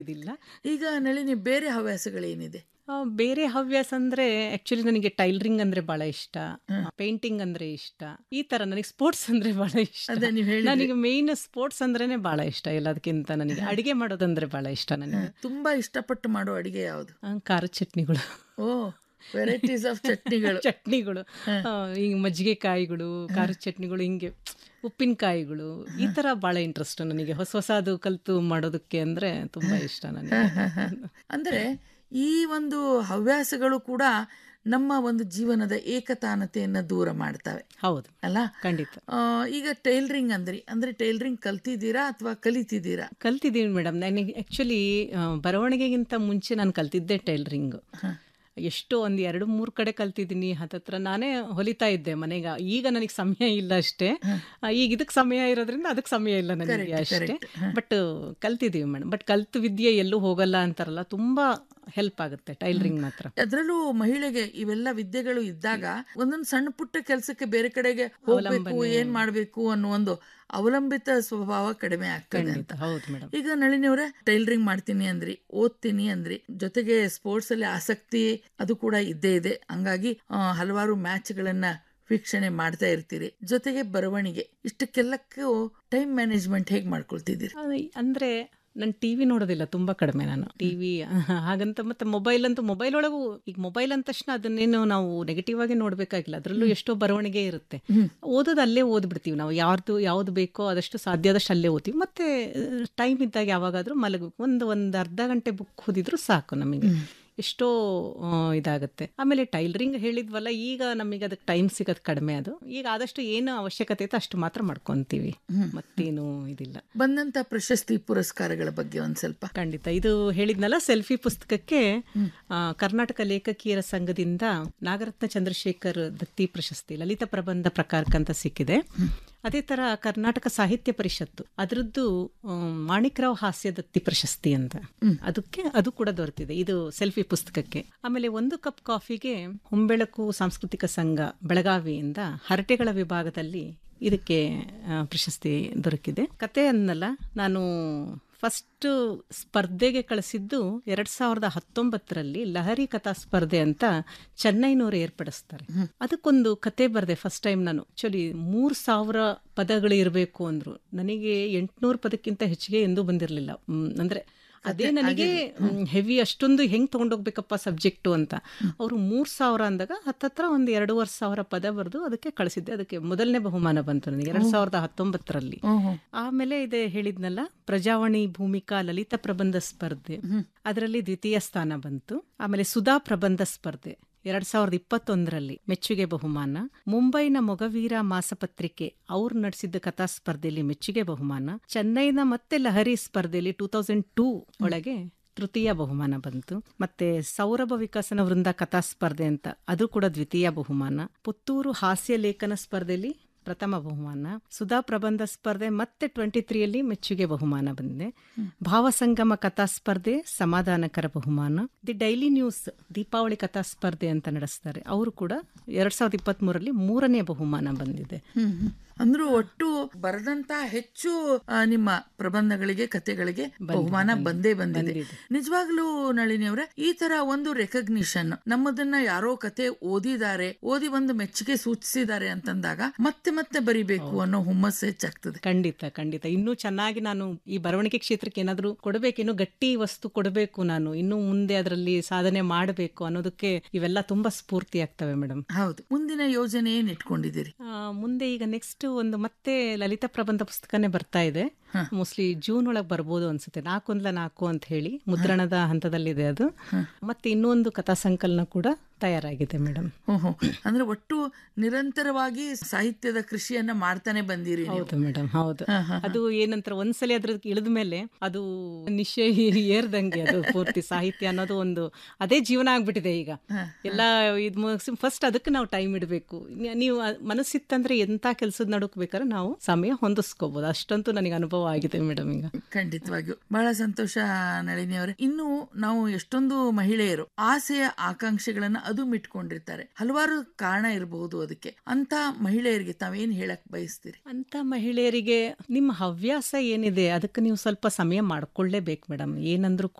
ಇದಿಲ್ಲ ಈಗ ನಳಿನಿ ಬೇರೆ ಹವ್ಯಾಸಗಳೇನಿದೆ ಆ, ಬೇರೆ ಹವ್ಯಾಸ ಅಂದ್ರೆ ಆಕ್ಚುಲಿ ನನಗೆ ಟೈಲರಿಂಗ್ ಅಂದ್ರೆ ಬಹಳ ಇಷ್ಟ ಹ್ಮ್. ಪೇಂಟಿಂಗ್ ಅಂದ್ರೆ ಇಷ್ಟ ಈ ತರ ನನಗೆ ಸ್ಪೋರ್ಟ್ಸ್ ಅಂದ್ರೆ ಬಹಳ ಇಷ್ಟ ಅದೇ ನೀವು ಹೇಳಿದ್ರಿ ನನಗೆ ಮೇನ್ ಸ್ಪೋರ್ಟ್ಸ್ ಅಂದ್ರೇನೆ ಬಹಳ ಇಷ್ಟ ಎಲ್ಲದಕ್ಕಿಂತ ನನಗೆ ಅಡಿಗೆ ಮಾಡೋದಂದ್ರೆ ಬಹಳ ಇಷ್ಟ ನನಗೆ ತುಂಬಾ ಇಷ್ಟಪಟ್ಟು ಮಾಡೋ ಅಡಿಗೆ ಯಾವುದು ಆ, ಖಾರದ ಚಟ್ನಿಗಳು ಓ ವೆರೈಟೀಸ್ ಆಫ್ ಚಟ್ನಿಗಳು ಚಟ್ನಿಗಳು ಆ, ಹಿಂಗ್ ಮಜ್ಜಿಗೆ ಕಾಯಿಗಳು ಖಾರದ ಚಟ್ನಿಗಳು ಹಿಂಗೆ ಉಪ್ಪಿನಕಾಯಿಗಳು ಈ ತರ ಬಹಳ ಇಂಟ್ರೆಸ್ಟ್ ನನಗೆ ಹೊಸ ಹೊಸದು ಕಲ್ತು ಮಾಡೋದಕ್ಕೆ ಅಂದ್ರೆ ತುಂಬಾ ಇಷ್ಟ ನನಗೆ ಅಂದ್ರೆ ಈ ಒಂದು ಹವ್ಯಾಸಗಳು ಕೂಡ ನಮ್ಮ ಒಂದು ಜೀವನದ ಏಕತಾನತೆಯನ್ನ ದೂರ ಮಾಡ್ತವೆ ಹೌದು ಅಲ್ಲ ಖಂಡಿತ ಆ, ಈಗ ಟೈಲರಿಂಗ್ ಅಂದ್ರಿ ಅಂದ್ರೆ ಟೈಲರಿಂಗ್ ಕಲ್ತಿದ್ದೀರಾ ಅಥವಾ ಕಲಿತಿದ್ದೀರಾ ಕಲ್ತಿದ್ದೀನಿ ಮೇಡಮ್ ನನಗೆ ಆ್ಯಕ್ಚುಲಿ ಬರವಣಿಗೆಗಿಂತ ಮುಂಚೆ ನಾನು ಕಲ್ತಿದ್ದೆ ಟೈಲರಿಂಗ್ ಹ. ಎಷ್ಟೋ ಒಂದು ಎರಡು ಮೂರು ಕಡೆ ಕಲ್ತಿದ್ದೀನಿ ಹತ್ತತ್ರ ನಾನೇ ಹೊಲಿತಾ ಇದ್ದೆ ಮನೆಗೆ ಈಗ ನನಗೆ ಸಮಯ ಇಲ್ಲ ಅಷ್ಟೇ ಆ, ಈಗ ಇದಕ್ಕೆ ಸಮಯ ಇರೋದ್ರಿಂದ ಅದಕ್ಕೆ ಸಮಯ ಇಲ್ಲ ನನಗೆ Correct, ಅಷ್ಟೇ correct. ಹ. ಬಟ್ ಕಲ್ತಿದ್ದೀವಿ ಮೇಡಮ್ ಬಟ್ ಕಲ್ತು ವಿದ್ಯೆ ಎಲ್ಲೂ ಹೋಗಲ್ಲ ಅಂತಾರಲ್ಲ ತುಂಬಾ ಹೆಲ್ಪ್ ಆಗುತ್ತೆ ಟೈಲರಿಂಗ್ ಮಾತ್ರ ಅದರಲ್ಲೂ ಮಹಿಳೆಗೆ ಇವೆಲ್ಲ ವಿದ್ಯೆಗಳು ಇದ್ದಾಗ ಒಂದೊಂದು ಸಣ್ಣ ಪುಟ್ಟ ಕೆಲಸಕ್ಕೆ ಬೇರೆ ಕಡೆಗೆ ಹೋಗ್ಬೇಕು ಅವಲಂಬನೆ. ಏನ್ ಮಾಡ್ಬೇಕು ಅನ್ನೋ ಒಂದು ಅವಲಂಬಿತ ಸ್ವಭಾವ ಕಡಿಮೆ ಆಗ್ತದೆ ಅಂತ ಖಂಡಿತ ಹೌದು ಮೇಡಮ್ ಈಗ ನಳಿನಿ ಅವರೇ ಟೈಲರಿಂಗ್ ಮಾಡ್ತೀನಿ ಅಂದ್ರಿ ಓದ್ತೀನಿ ಅಂದ್ರಿ ಜೊತೆಗೆ ಸ್ಪೋರ್ಟ್ಸ್ ಅಲ್ಲಿ ಆಸಕ್ತಿ ಅದು ಕೂಡ ಇದ್ದೇ ಇದೆ ಹಂಗಾಗಿ ಆ, ಹಲವಾರು ಮ್ಯಾಚ್ ಗಳನ್ನ ವೀಕ್ಷಣೆ ಮಾಡ್ತಾ ಇರ್ತೀರಿ ಜೊತೆಗೆ ಬರವಣಿಗೆ ಇಷ್ಟಕ್ಕೆಲ್ಲಕ್ಕೂ ಟೈಮ್ ಮ್ಯಾನೇಜ್ಮೆಂಟ್ ಹೇಗ್ ಮಾಡ್ಕೊಳ್ತಿದ್ದೀರಿ ಅಂದ್ರೆ ನಾನು ಟಿವಿ ನೋಡೋದಿಲ್ಲ ತುಂಬಾ ಕಡಿಮೆ ನಾನು ಟಿವಿ ಹಾಗಂತ ಮತ್ತೆ ಮೊಬೈಲ್ ಅಂತೂ ಮೊಬೈಲ್ ಒಳಗೂ ಈಗ ಮೊಬೈಲ್ ಅಂದ ತಕ್ಷಣ ಅದನ್ನೇನು ನಾವು ನೆಗೆಟಿವ್ ಆಗಿ ನೋಡ್ಬೇಕಾಗಿಲ್ಲ ಅದರಲ್ಲೂ ಎಷ್ಟೋ ಬರವಣಿಗೆ ಇರುತ್ತೆ ಹ್ಮ್. ಓದೋದು ಅಲ್ಲೇ ಓದ್ಬಿಡ್ತೀವಿ ನಾವು ಯಾರ್ದು ಯಾವ್ದು ಬೇಕೋ ಅದಷ್ಟು ಸಾಧ್ಯ ಆದಷ್ಟು ಅಲ್ಲೇ ಓದ್ತೀವಿ ಮತ್ತೆ ಟೈಮ್ ಇದ್ದಾಗ ಯಾವಾಗಾದ್ರೂ ಮಲಗಬೇಕು ಒಂದು ಒಂದು ಅರ್ಧ ಗಂಟೆ ಬುಕ್ ಓದಿದ್ರು ಸಾಕು ನಮಗೆ ಎಷ್ಟೋ ಆ, ಇದಾಗುತ್ತೆ ಆಮೇಲೆ ಟೈಲರಿಂಗ್ ಹೇಳಿದ್ವಲ್ಲ ಈಗ ನಮಗೆ ಅದಕ್ಕೆ ಟೈಮ್ ಸಿಗೋದು ಕಡಿಮೆ ಅದು ಈಗ ಆದಷ್ಟು ಏನು ಅವಶ್ಯಕತೆ ಇತ್ತು ಅಷ್ಟು ಮಾತ್ರ ಮಾಡ್ಕೊಂತೀವಿ ಮತ್ತೇನು ಇದಿಲ್ಲ ಬಂದಂತ ಪ್ರಶಸ್ತಿ ಪುರಸ್ಕಾರಗಳ ಬಗ್ಗೆ ಒಂದ್ ಸ್ವಲ್ಪ ಖಂಡಿತ ಇದು ಹೇಳಿದ್ನಲ್ಲ ಸೆಲ್ಫಿ ಪುಸ್ತಕಕ್ಕೆ ಆ, ಕರ್ನಾಟಕ ಲೇಖಕಿಯರ ಸಂಘದಿಂದ ನಾಗರತ್ನ ಚಂದ್ರಶೇಖರ್ ದತ್ತಿ ಪ್ರಶಸ್ತಿ ಲಲಿತ ಪ್ರಬಂಧ ಪ್ರಕಾರಕ್ಕಂತ ಸಿಕ್ಕಿದೆ ಅದೇ ತರ ಕರ್ನಾಟಕ ಸಾಹಿತ್ಯ ಪರಿಷತ್ತು ಅದರದ್ದು ಆಮ್, ಮಾಣಿಕ್ರಾವ್ ಹಾಸ್ಯ ದತ್ತಿ ಪ್ರಶಸ್ತಿ ಅಂತ ಅದಕ್ಕೆ ಅದು ಕೂಡ ದೊರೆತಿದೆ ಇದು ಸೆಲ್ಫಿ ಪುಸ್ತಕಕ್ಕೆ ಆಮೇಲೆ ಒಂದು ಕಪ್ ಕಾಫಿಗೆ ಹೊಂಬೆಳಕು ಸಾಂಸ್ಕೃತಿಕ ಸಂಘ ಬೆಳಗಾವಿಯಿಂದ ಹರಟೆಗಳ ವಿಭಾಗದಲ್ಲಿ ಇದಕ್ಕೆ ಆ, ಪ್ರಶಸ್ತಿ ದೊರಕಿದೆ ಕತೆ ಅನ್ನಲ್ಲ ನಾನು ಫಸ್ಟ್ ಸ್ಪರ್ಧೆಗೆ ಕಳಿಸಿದ್ದು ಎರಡ್ ಸಾವಿರದ ಹತ್ತೊಂಬತ್ತರಲ್ಲಿ ಲಹರಿ ಕಥಾ ಸ್ಪರ್ಧೆ ಅಂತ ಚೆನ್ನೈನವರು ಏರ್ಪಡಿಸ್ತಾರೆ ಅದಕ್ಕೊಂದು ಕತೆ ಬರೆದೆ ಫಸ್ಟ್ ಟೈಮ್ ನಾನು ಆಕ್ಚುಲಿ ಮೂರ್ ಸಾವಿರ ಪದಗಳು ಇರಬೇಕು ಅಂದ್ರು ನನಗೆ ಎಂಟ್ನೂರು ಪದಕ್ಕಿಂತ ಹೆಚ್ಚಿಗೆ ಎಂದೂ ಬಂದಿರಲಿಲ್ಲ ಅಂದ್ರೆ ಅದೇ ನನಗೆ ಹೆವಿ ಅಷ್ಟೊಂದು ಹೆಂಗ್ ತಗೊಂಡೋಗ್ಬೇಕಪ್ಪ ಸಬ್ಜೆಕ್ಟು ಅಂತ ಅವರು ಮೂರ್ ಸಾವಿರ ಅಂದಾಗ ಹತ್ತತ್ರ ಒಂದು ಎರಡೂವರೆ ಸಾವಿರ ಪದ ಬರೆದು ಅದಕ್ಕೆ ಕಳಿಸಿದ್ದೆ ಅದಕ್ಕೆ ಮೊದಲನೇ ಬಹುಮಾನ ಬಂತು ನನಗೆ ಎರಡ್ ಸಾವಿರದ ಹತ್ತೊಂಬತ್ತರಲ್ಲಿ ಆಮೇಲೆ ಇದೆ ಹೇಳಿದ್ನಲ್ಲ ಪ್ರಜಾವಾಣಿ ಭೂಮಿಕಾ ಲಲಿತ ಪ್ರಬಂಧ ಸ್ಪರ್ಧೆ ಅದರಲ್ಲಿ ದ್ವಿತೀಯ ಸ್ಥಾನ ಬಂತು ಆಮೇಲೆ ಸುಧಾ ಪ್ರಬಂಧ ಸ್ಪರ್ಧೆ ಎರಡ್ ಸಾವಿರದ ಇಪ್ಪತ್ತೊಂದರಲ್ಲಿ ಮೆಚ್ಚುಗೆ ಬಹುಮಾನ ಮುಂಬೈನ ಮೊಗವೀರ ಮಾಸಪತ್ರಿಕೆ ಅವ್ರು ನಡೆಸಿದ್ದ ಕಥಾ ಸ್ಪರ್ಧೆಯಲ್ಲಿ ಮೆಚ್ಚುಗೆ ಬಹುಮಾನ ಚೆನ್ನೈನ ಮತ್ತೆ ಲಹರಿ ಸ್ಪರ್ಧೆಯಲ್ಲಿ ಟೂ ತೌಸಂಡ್ ಟೂ ಒಳಗೆ ತೃತೀಯ ಬಹುಮಾನ ಬಂತು ಮತ್ತೆ ಸೌರಭ ವಿಕಸನ ವೃಂದ ಕಥಾ ಸ್ಪರ್ಧೆ ಅಂತ ಅದು ಕೂಡ ದ್ವಿತೀಯ ಬಹುಮಾನ ಪುತ್ತೂರು ಹಾಸ್ಯ ಲೇಖನ ಸ್ಪರ್ಧೆಯಲ್ಲಿ ಪ್ರಥಮ ಬಹುಮಾನ ಸುಧಾ ಪ್ರಬಂಧ ಸ್ಪರ್ಧೆ ಮತ್ತೆ ಟ್ವೆಂಟಿ ತ್ರೀಯಲ್ಲಿ ಮೆಚ್ಚುಗೆ ಬಹುಮಾನ ಬಂದಿದೆ ಭಾವಸಂಗಮ ಕಥಾ ಸ್ಪರ್ಧೆ ಸಮಾಧಾನಕರ ಬಹುಮಾನ ದಿ ಡೈಲಿ ನ್ಯೂಸ್ ದೀಪಾವಳಿ ಕಥಾ ಸ್ಪರ್ಧೆ ಅಂತ ನಡೆಸ್ತಾರೆ ಅವರು ಕೂಡ ಎರಡ್ ಸಾವಿರದ ಇಪ್ಪತ್ತ್ ಮೂರರಲ್ಲಿ ಮೂರನೇ ಬಹುಮಾನ ಬಂದಿದೆ ಹ್ಮ್ ಹ್ಮ್. ಅಂದ್ರೂ ಒಟ್ಟು ಬರೆದಂತ ಹೆಚ್ಚು ಆ, ನಿಮ್ಮ ಪ್ರಬಂಧಗಳಿಗೆ ಕತೆಗಳಿಗೆ ಬಹುಮಾನ ಬಂದೇ ಬಂದಿದೆ ಬಂದಿದೆ. ನಿಜವಾಗ್ಲೂ ನಳಿನಿ ಅವರೇ ಈ ತರ ಒಂದು ರೆಕಗ್ನಿಷನ್ ನಮ್ಮದನ್ನ ಯಾರೋ ಕತೆ ಓದಿದ್ದಾರೆ ಓದಿ ಒಂದು ಮೆಚ್ಚುಗೆ ಸೂಚಿಸಿದ್ದಾರೆ ಅಂತಂದಾಗ ಮತ್ತೆ ಮತ್ತೆ ಬರಿಬೇಕು ಅನ್ನೋ ಹುಮ್ಮಸ್ಸು ಹೆಚ್ಚಾಗ್ತದೆ ಖಂಡಿತ ಖಂಡಿತ ಇನ್ನೂ ಚೆನ್ನಾಗಿ ನಾನು ಈ ಬರವಣಿಗೆ ಕ್ಷೇತ್ರಕ್ಕೆ ಏನಾದರೂ ಕೊಡಬೇಕು ಇನ್ನೂ ಗಟ್ಟಿ ವಸ್ತು ಕೊಡಬೇಕು ನಾನು ಇನ್ನೂ ಮುಂದೆ ಅದರಲ್ಲಿ ಸಾಧನೆ ಮಾಡಬೇಕು ಅನ್ನೋದಕ್ಕೆ ಇವೆಲ್ಲ ತುಂಬಾ ಸ್ಫೂರ್ತಿ ಆಗ್ತವೆ ಮೇಡಮ್ ಹೌದು ಮುಂದಿನ ಯೋಜನೆ ಏನ್ ಇಟ್ಕೊಂಡಿದ್ದೀರಿ ಮುಂದೆ ಈಗ ನೆಕ್ಸ್ಟ್ ಒಂದು ಮತ್ತೆ ಲಲಿತ ಪ್ರಬಂಧ ಪುಸ್ತಕನೇ ಬರ್ತಾ ಇದೆ ಮೋಸ್ಟ್ಲಿ ಜೂನ್ ಒಳಗೆ ಬರ್ಬೋದು ಅನ್ಸುತ್ತೆ ನಾಲ್ಕೊಂದ್ಲ ನಾಲ್ಕು ಅಂತ ಹೇಳಿ ಮುದ್ರಣದ ಹಂತದಲ್ಲಿದೆ ಅದು ಮತ್ತೆ ಇನ್ನೊಂದು ಕಥಾ ಸಂಕಲನ ಕೂಡ ತಯಾರಾಗಿದೆ ಮೇಡಮ್ ಹ್ಮ್ ಹ್ಮ್. ಅಂದ್ರೆ ಒಟ್ಟು ನಿರಂತರವಾಗಿ ಸಾಹಿತ್ಯದ ಕೃಷಿಯನ್ನ ಮಾಡ್ತಾನೆ ಬಂದಿರಿ ನೀವು. ಹೌದು ಮೇಡಮ್ ಹೌದು ಹ, ಹ, ಹ. ಅದು ಏನಂತಾರೆ ಒಂದ್ಸಲಿ ಅದ್ರ ಇಳಿದ ಮೇಲೆ ಅದು ನಿಶ್ಚಯ ಏರ್ದಂಗೆ ಅದು ಪೂರ್ತಿ ಸಾಹಿತ್ಯ ಅನ್ನೋದು ಒಂದು ಅದೇ ಜೀವನ ಆಗ್ಬಿಟ್ಟಿದೆ ಈಗ ಎಲ್ಲ ಇದು ಮುಗಿಸಿ ಫಸ್ಟ್ ಅದಕ್ಕೆ ನಾವು ಟೈಮ್ ಇಡಬೇಕು ನೀವು ಆ ಮನಸ್ಸಿತ್ತಂದ್ರೆ ಎಂತ ಕೆಲ್ಸದ ನಡುಕ್ ಬೇಕಾದ್ರೆ ನಾವು ಸಮಯ ಹೊಂದಿಸ್ಕೋಬಹುದು ಅಷ್ಟಂತೂ ನನಗೆ ಅನುಭವ ಆಗಿದೆ ಮೇಡಮ್ ಈಗ ಖಂಡಿತವಾಗಿಯೂ ಬಹಳ ಸಂತೋಷ ನಳಿನಿ ಅವರೇ ಇನ್ನು ನಾವು ಎಷ್ಟೊಂದು ಮಹಿಳೆಯರು ಆಸೆಯ ಆಕಾಂಕ್ಷೆಗಳನ್ನ ಅದು ಮಿಟ್ಕೊಂಡಿರ್ತಾರೆ ಹಲವಾರು ಕಾರಣ ಇರಬಹುದು ಅದಕ್ಕೆ ಅಂತ ಮಹಿಳೆಯರಿಗೆ ತಾವೇನ್ ಹೇಳಕ್ ಬಯಸ್ತೀರಿ ಅಂತ ಮಹಿಳೆಯರಿಗೆ ನಿಮ್ಮ ಹವ್ಯಾಸ ಏನಿದೆ ಅದಕ್ಕೆ ನೀವು ಸ್ವಲ್ಪ ಸಮಯ ಮಾಡ್ಕೊಳ್ಳೇಬೇಕು ಮೇಡಮ್ ಏನಂದ್ರೂ